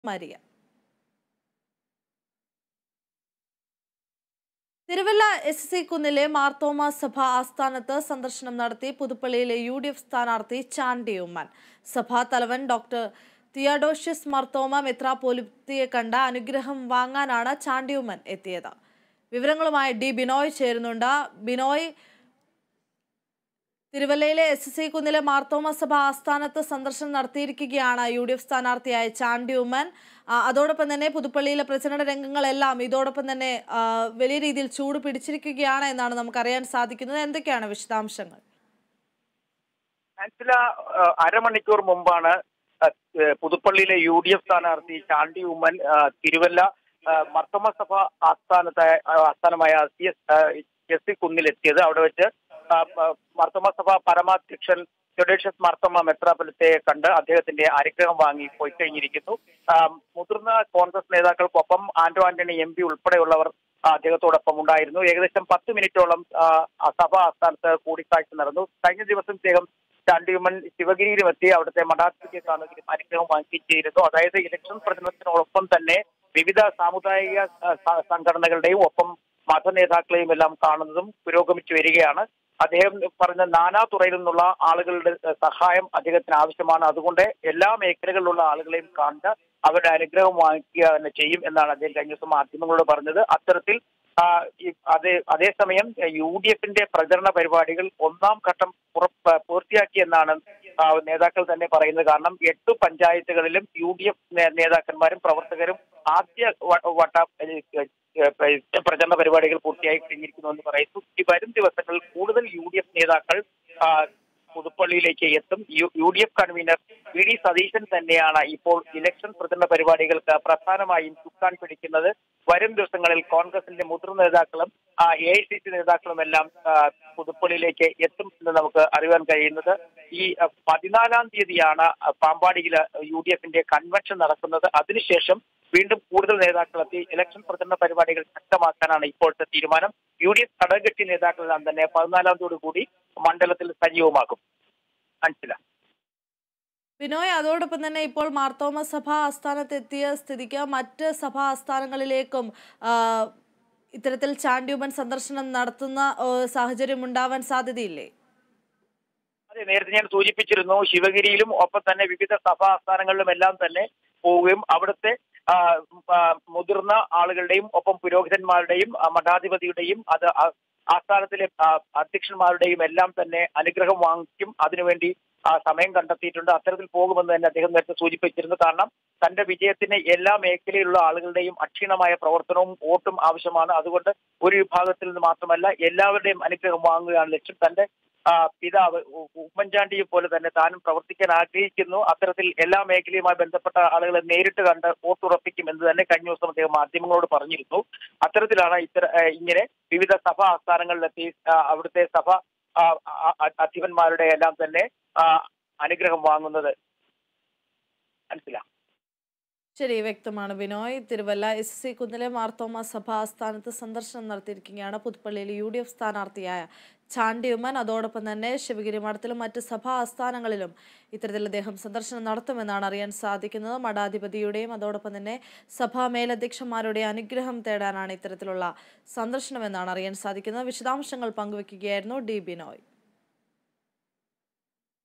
Maria Thiruvalla S C കുന്നിലെ മാർത്തോമ സഭ ആസ്ഥാനത്ത് സന്ദർശനം നടത്തി പുതുപ്പള്ളിയിലെ യു ഡി എഫ് സ്ഥാനാർത്ഥി ചാണ്ടി ഉമ്മൻ സഭാ തലവൻ ഡോക്ടർ തിയാഡോഷ്യസ് മാർത്തോമ മെത്രാപോലിത്തിയെ കണ്ട അനുഗ്രഹം വാങ്ങാനാണ് ചാണ്ടി ഉമ്മൻ എത്തിയത് വിവരങ്ങളുമായി ഡി ബിനോയ് ചേരുന്നുണ്ട് ബിനോയ് തിരുവല്ലയിലെ എസ് സി കുന്നിലെ മാർത്തോമ സഭ ആസ്ഥാനത്ത് സന്ദർശനം നടത്തിയിരിക്കുകയാണ് യു ഡി എഫ് സ്ഥാനാർത്ഥിയായ ചാണ്ടി ഉമ്മൻ ആ, അതോടൊപ്പം തന്നെ പുതുപ്പള്ളിയിലെ പ്രചരണ രംഗങ്ങളെല്ലാം ഇതോടൊപ്പം തന്നെ ആ, വലിയ രീതിയിൽ ചൂട് പിടിച്ചിരിക്കുകയാണ് എന്നാണ് നമുക്കറിയാൻ സാധിക്കുന്നത് എന്തൊക്കെയാണ് വിശദാംശങ്ങൾ ആൻസില ഏഹ്, അരമണിക്കൂർ മുമ്പാണ് ഏഹ്, ഏഹ്, പുതുപ്പള്ളിയിലെ യു ഡി എഫ് സ്ഥാനാർത്ഥി ചാണ്ടി ഉമ്മൻ ഏഹ്, തിരുവല്ല ഏഹ്, മർത്തമ സഭ ആസ്ഥാനത്തെ ഏഹ്, ആസ്ഥാനമായ സി എസ് എസ് സി കുന്നിലെത്തിയത് അവിടെ വെച്ച് ഏഹ്, ഏഹ്, മർത്തമ സഭ പരമാധ്യക്ഷൻ ജുഡീഷ്യസ് മർത്തമ മെത്രാപൊലിത്തെ കണ്ട് അദ്ദേഹത്തിന്റെ അനുഗ്രഹം വാങ്ങി പോയി കഴിഞ്ഞിരിക്കുന്നു ഏഹ്, മുതിർന്ന കോൺഗ്രസ് നേതാക്കൾക്കൊപ്പം ആന്റോ ആന്റണി എം പി ഉൾപ്പെടെയുള്ളവർ ആ, അദ്ദേഹത്തോടൊപ്പം ഉണ്ടായിരുന്നു ഏകദേശം പത്ത് മിനിറ്റോളം ആ, ആ സഭ ആസ്ഥാനത്ത് കൂടിക്കാഴ്ച നടന്നു കഴിഞ്ഞ ദിവസം ഇദ്ദേഹം ചാണ്ടിയുമ്മൻ ശിവഗിരിയിലും എത്തി അവിടുത്തെ മഠാധിപത്യ കാണുകയും അനുഗ്രഹം വാങ്ങിച്ചിരുന്നു അതായത് ഇലക്ഷൻ പ്രചരണത്തിനോടൊപ്പം തന്നെ വിവിധ സാമുദായിക ആ, സ- സംഘടനകളുടെയും ഒപ്പം മതനേതാക്കളെയും എല്ലാം കാണുന്നതും പുരോഗമിച്ചു വരികയാണ് അദ്ദേഹം പറഞ്ഞ നാനാ തുറയിൽ നിന്നുള്ള ആളുകളുടെ ഏഹ്, സഹായം അദ്ദേഹത്തിന് ആവശ്യമാണ് അതുകൊണ്ട് എല്ലാ മേഖലകളിലുള്ള ആളുകളെയും കണ്ട് അവരുടെ അനുഗ്രഹം വാങ്ങിക്കുക തന്നെ ചെയ്യും എന്നാണ് അദ്ദേഹം കഴിഞ്ഞ ദിവസം മാധ്യമങ്ങളോട് പറഞ്ഞത് അത്തരത്തിൽ ആ, ഈ- അതേ അതേസമയം യു ഡി എഫിന്റെ പ്രചരണ പരിപാടികൾ ഒന്നാം ഘട്ടം പുറ- പൂർത്തിയാക്കിയെന്നാണ് ആ, നേതാക്കൾ തന്നെ പറയുന്നത് കാരണം എട്ട് പഞ്ചായത്തുകളിലും യു ഡി എഫ് നേതാക്കന്മാരും പ്രവർത്തകരും ആദ്യ വ- വട്ട ഏഹ്, ഏഹ്, പ്രചരണ പരിപാടികൾ പൂർത്തിയായി കഴിഞ്ഞിരിക്കുന്നു എന്ന് പറയുന്നു ഈ വരും ദിവസങ്ങളിൽ കൂടുതൽ യു ഡി എഫ് നേതാക്കൾ ആ, പുതുപ്പള്ളിയിലേക്ക് എത്തും U- U D F convener V D Satheesan തന്നെയാണ് ഇപ്പോൾ ഇലക്ഷൻ പ്രചരണ പരിപാടികൾക്ക് പ്രധാനമായും ചുക്കാൻ പിടിക്കുന്നത് വരും ദിവസങ്ങളിൽ കോൺഗ്രസിന്റെ മുതിർന്ന നേതാക്കളും എ ഐ സി സി നേതാക്കളുമെല്ലാം ആ, പുതുപ്പള്ളിയിലേക്ക് എത്തും എന്ന് നമുക്ക് അറിയാൻ കഴിയുന്നത് ഈ ആ, പതിനാലാം തീയതിയാണ് പാമ്പാടിയിൽ യു ഡി എഫിന്റെ കൺവെൻഷൻ നടക്കുന്നത് അതിനുശേഷം വീണ്ടും കൂടുതൽ നേതാക്കളെത്തി ഇലക്ഷൻ പ്രചരണ പരിപാടികൾ ശക്തമാക്കാനാണ് ഇപ്പോഴത്തെ തീരുമാനം യു ഡി എഫ് ഘടകകക്ഷി നേതാക്കളെല്ലാം തന്നെ പതിനാലാം തീയതി കൂടി മണ്ഡലത്തിൽ സജീവമാകും മനസ്സില ബിനോയ് അതോടൊപ്പം തന്നെ ഇപ്പോൾ മാർത്തോമ സഭ ആസ്ഥാനത്ത് എത്തിയ സ്ഥിതിക്ക് മറ്റ് സഭാ ആസ്ഥാനങ്ങളിലേക്കും ആ, ഇത്തരത്തിൽ ചാണ്ടി ഉമ്മൻ സന്ദർശനം നടത്തുന്ന ആ, സാഹചര്യം ഉണ്ടാവാൻ സാധ്യതയില്ലേ അതെ നേരത്തെ ഞാൻ സൂചിപ്പിച്ചിരുന്നു ശിവഗിരിയിലും ഒപ്പം തന്നെ വിവിധ സഭാ ആസ്ഥാനങ്ങളിലും എല്ലാം തന്നെ പോവുകയും അവിടുത്തെ ആ, ആ, മുതിർന്ന ആളുകളുടെയും ഒപ്പം പുരോഹിതന്മാരുടെയും ആ, മഠാധിപതിയുടെയും അത് ആ- ആസ്ഥാനത്തിലെ ആ, അധ്യക്ഷന്മാരുടെയും എല്ലാം തന്നെ അനുഗ്രഹം വാങ്ങിക്കും അതിനുവേണ്ടി ആ, സമയം കണ്ടെത്തിയിട്ടുണ്ട് അത്തരത്തിൽ പോകുമെന്ന് തന്നെ അദ്ദേഹം നേരത്തെ സൂചിപ്പിച്ചിരുന്നു കാരണം തന്റെ വിജയത്തിന് എല്ലാ മേഖലയിലുള്ള ആളുകളുടെയും അക്ഷീണമായ പ്രവർത്തനവും വോട്ടും ആവശ്യമാണ് അതുകൊണ്ട് ഒരു വിഭാഗത്തിൽ നിന്ന് മാത്രമല്ല എല്ലാവരുടെയും അനുഗ്രഹം വാങ്ങുകയാണ് ലക്ഷ്യം തന്റെ ആ, പിതാവ് ഉ- ഉമ്മൻചാണ്ടിയെ പോലെ തന്നെ താനും പ്രവർത്തിക്കാൻ ആഗ്രഹിക്കുന്നു അത്തരത്തിൽ എല്ലാ മേഖലയുമായി ബന്ധപ്പെട്ട ആളുകളെ നേരിട്ട് കണ്ട് വോട്ടുറപ്പിക്കും എന്ന് തന്നെ കഴിഞ്ഞ ദിവസം അദ്ദേഹം മാധ്യമങ്ങളോട് പറഞ്ഞിരുന്നു അത്തരത്തിലാണ് ഇത്തര ഏ, ഇങ്ങനെ വിവിധ സഭാ ആസ്ഥാനങ്ങളിലെത്തി ആ, അവിടുത്തെ സഭ ആ, ആ, ആ, അധിപന്മാരുടെ എല്ലാം തന്നെ ആ, അനുഗ്രഹം വാങ്ങുന്നത് മനസ്സിലാ ശരി വ്യക്തമാണ് ബിനോയ് തിരുവല്ല എസ് സി കുന്നിലെ മാർത്തോമ സഭ ആസ്ഥാനത്ത് സന്ദർശനം നടത്തിയിരിക്കുകയാണ് പുതുപ്പള്ളിയിലെ യു ഡി എഫ് സ്ഥാനാർത്ഥിയായ ചാണ്ടി ഉമ്മൻ അതോടൊപ്പം തന്നെ ശിവഗിരി മഠത്തിലും മറ്റ് സഭാ ആസ്ഥാനങ്ങളിലും ഇത്തരത്തിൽ അദ്ദേഹം സന്ദർശനം നടത്തുമെന്നാണ് അറിയാൻ സാധിക്കുന്നത് മഠാധിപതിയുടെയും അതോടൊപ്പം തന്നെ സഭാ മേലധ്യക്ഷന്മാരുടെ അനുഗ്രഹം തേടാനാണ് ഇത്തരത്തിലുള്ള സന്ദർശനമെന്നാണ് അറിയാൻ സാധിക്കുന്നത് വിശദാംശങ്ങൾ പങ്കുവയ്ക്കുകയായിരുന്നു ഡി ബിനോയ്